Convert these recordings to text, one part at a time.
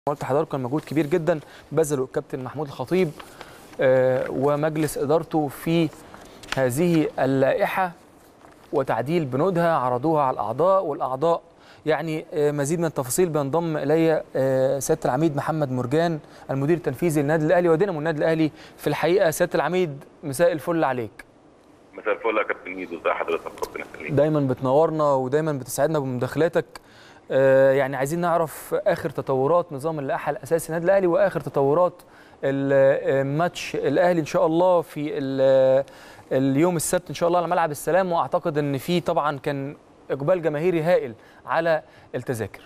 قلت لحضرتك كان مجهود كبير جدا بذله الكابتن محمود الخطيب آه، ومجلس ادارته في هذه اللائحه وتعديل بنودها عرضوها على الاعضاء والاعضاء يعني آه، مزيد من التفاصيل بينضم الي آه، سياده العميد محمد مرجان المدير التنفيذي للنادي الاهلي ودينامو النادي الاهلي في الحقيقه سياده العميد مساء الفل عليك مساء الفل يا كابتن ميدو ازي حضرتك ربنا يخليك دايما بتنورنا ودايما بتسعدنا بمداخلاتك آه، يعني عايزين نعرف اخر تطورات نظام اللائحه الاساسي للنادي الاهلي واخر تطورات الماتش الاهلي ان شاء الله في ال- اليوم السبت ان شاء الله على ملعب السلام واعتقد ان في طبعا كان اقبال جماهيري هائل على التذاكر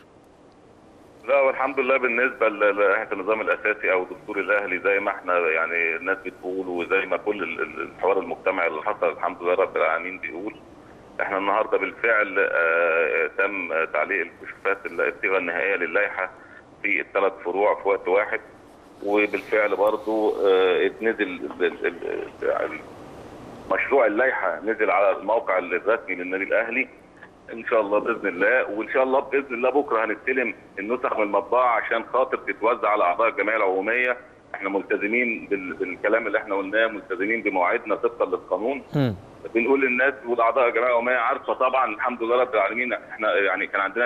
لا والحمد لله بالنسبه للائحه النظام الاساسي او دستور الاهلي زي ما احنا يعني الناس بتقول وزي ما كل ال- ال- الحوار المجتمعي اللي حصل الحمد لله رب العالمين بيقول احنا النهارده بالفعل آه، تم تعليق الكشوفات الصيغه النهائيه للائحه في الثلاث فروع في وقت واحد وبالفعل برضو آه، اتنزل ال- ال- ال- ال- مشروع اللائحه نزل على الموقع الرسمي للنادي الاهلي ان شاء الله باذن الله وان شاء الله باذن الله بكره هنستلم النسخ من المطبعه عشان خاطر تتوزع على اعضاء الجمعيه العموميه احنا ملتزمين بال- بالكلام اللي احنا قلناه ملتزمين بمواعيدنا طبقا للقانون مم. بنقول للناس والاعضاء الجمعيه العموميه عارفه طبعا الحمد لله رب العالمين احنا يعني كان عندنا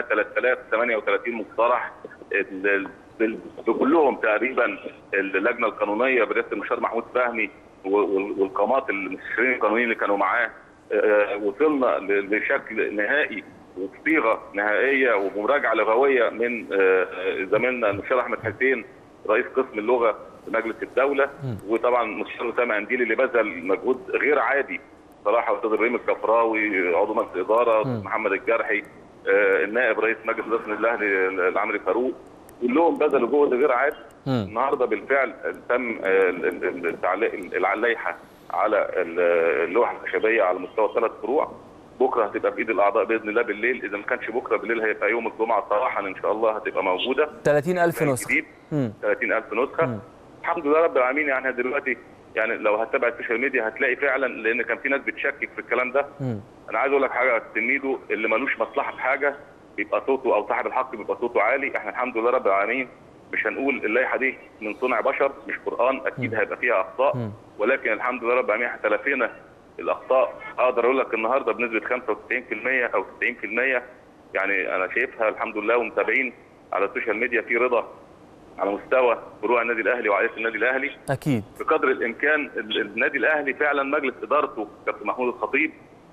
3038 مقترح ال- ال- بال- بكلهم تقريبا اللجنه القانونيه برئاسه المستشار محمود فهمي و- وال- والقامات المستشارين القانونيين اللي كانوا معاه آه، وصلنا ل- لشكل نهائي وبصيغه نهائيه ومراجعه لغويه من آه، آه، زميلنا المستشار احمد حسين رئيس قسم اللغه في مجلس الدوله وطبعا المستشار اسامه انديلي اللي بذل مجهود غير عادي صراحه استاذ ابراهيم الكفراوي عضو مجلس الاداره أستاذ محمد الجرحي آه، النائب رئيس مجلس اداره النادي الاهلي العمري فاروق كلهم بذلوا جهد غير عادي مم. النهارده بالفعل تم آه، ال- ال- التعليق اللائحه على ال- اللوحه الخشبيه على مستوى ثلاث فروع بكره هتبقى في ايد الاعضاء باذن الله بالليل اذا ما كانش بكره بالليل هيبقى يوم الجمعه صراحه ان شاء الله هتبقى موجوده 30000 نسخه جديد مم. 30000 نسخه الحمد لله رب العالمين يعني دلوقتي يعني لو هتتابع السوشيال ميديا هتلاقي فعلا لان كان في ناس بتشكك في الكلام ده مم. انا عايز اقول لك حاجه يا أستاذ ميدو اللي ملوش مصلحه في حاجه بيبقى صوته او صاحب الحق بيبقى صوته عالي احنا الحمد لله رب العالمين مش هنقول اللائحه دي من صنع بشر مش قران اكيد هيبقى فيها اخطاء مم. ولكن الحمد لله رب العالمين احنا تلافينا الاخطاء اقدر اقول لك النهارده بنسبه 95% او 90% يعني انا شايفها الحمد لله ومتابعين على السوشيال ميديا في رضا على مستوى فروع النادي الاهلي وعائله النادي الاهلي اكيد بقدر الامكان ال- النادي الاهلي فعلا مجلس ادارته كابتن محمود الخطيب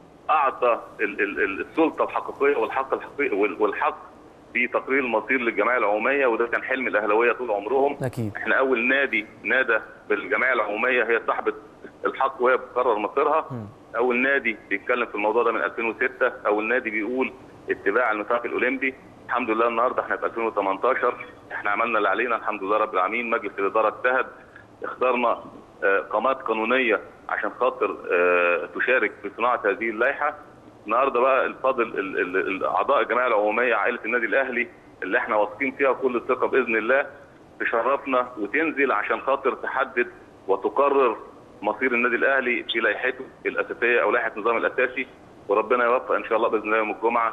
اعطى ال- ال- ال- السلطه الحقيقيه والحق الحقيقي وال- والحق في تقرير المصير للجمعيه العموميه وده كان حلم الاهلاويه طول عمرهم اكيد احنا اول نادي نادى بالجمعيه العموميه هي صاحبه الحق وهي بتقرر مصيرها مم. اول نادي بيتكلم في الموضوع ده من 2006 اول نادي بيقول اتباع الميثاق الاولمبي الحمد لله النهارده احنا في 2018 احنا عملنا اللي علينا الحمد لله رب العالمين مجلس الاداره اجتهد اخترنا آه، قامات قانونيه عشان خاطر آه، تشارك في صناعه هذه اللائحه النهارده بقى الفاضل ال- ال- ال- اعضاء الجمعيه العموميه عائله النادي الاهلي اللي احنا واثقين فيها كل الثقه باذن الله تشرفنا وتنزل عشان خاطر تحدد وتقرر مصير النادي الاهلي في لائحته الاساسيه او لائحه النظام الاساسي وربنا يوفق ان شاء الله باذن الله يوم الجمعه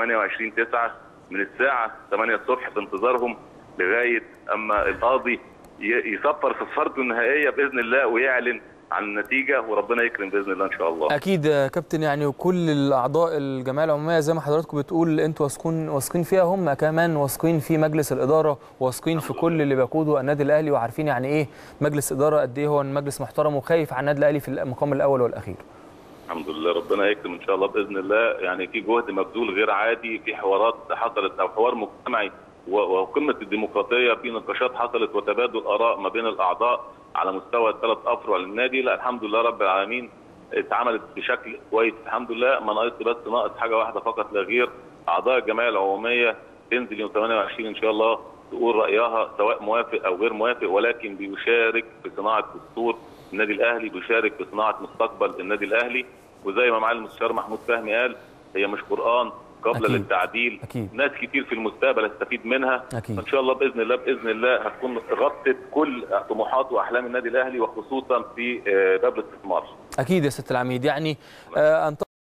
28 9 من الساعه 8 الصبح في انتظارهم لغايه اما القاضي ي- يصفر صفارته النهائيه باذن الله ويعلن عن النتيجه وربنا يكرم باذن الله ان شاء الله. اكيد يا كابتن يعني وكل الاعضاء الجمعيه العموميه زي ما حضراتكم بتقول انتوا واثقين واثقين فيها هم كمان واثقين في مجلس الاداره واثقين في كل اللي بيقودوا النادي الاهلي وعارفين يعني ايه مجلس اداره قد ايه هو مجلس محترم وخايف على النادي الاهلي في المقام الاول والاخير الحمد لله ربنا يكرم ان شاء الله باذن الله يعني في جهد مبذول غير عادي في حوارات حصلت او حوار مجتمعي و- وقمه الديمقراطيه في نقاشات حصلت وتبادل اراء ما بين الاعضاء على مستوى الثلاث افرع للنادي لا الحمد لله رب العالمين اتعملت بشكل كويس الحمد لله ما ناقص بس ناقص حاجه واحده فقط لا غير اعضاء الجمعيه العموميه تنزل يوم 28 ان شاء الله تقول رايها سواء موافق او غير موافق ولكن بيشارك في صناعه دستور النادي الاهلي بيشارك في صناعه مستقبل النادي الاهلي وزي ما معالي المستشار محمود فهمي قال هي مش قران قبل أكيد. للتعديل أكيد. ناس كتير في المستقبل هتستفيد منها أكيد. ان شاء الله باذن الله باذن الله هتكون غطت كل طموحات واحلام النادي الاهلي وخصوصا في آه، باب الاستثمار اكيد يا ست العميد يعني آه، أن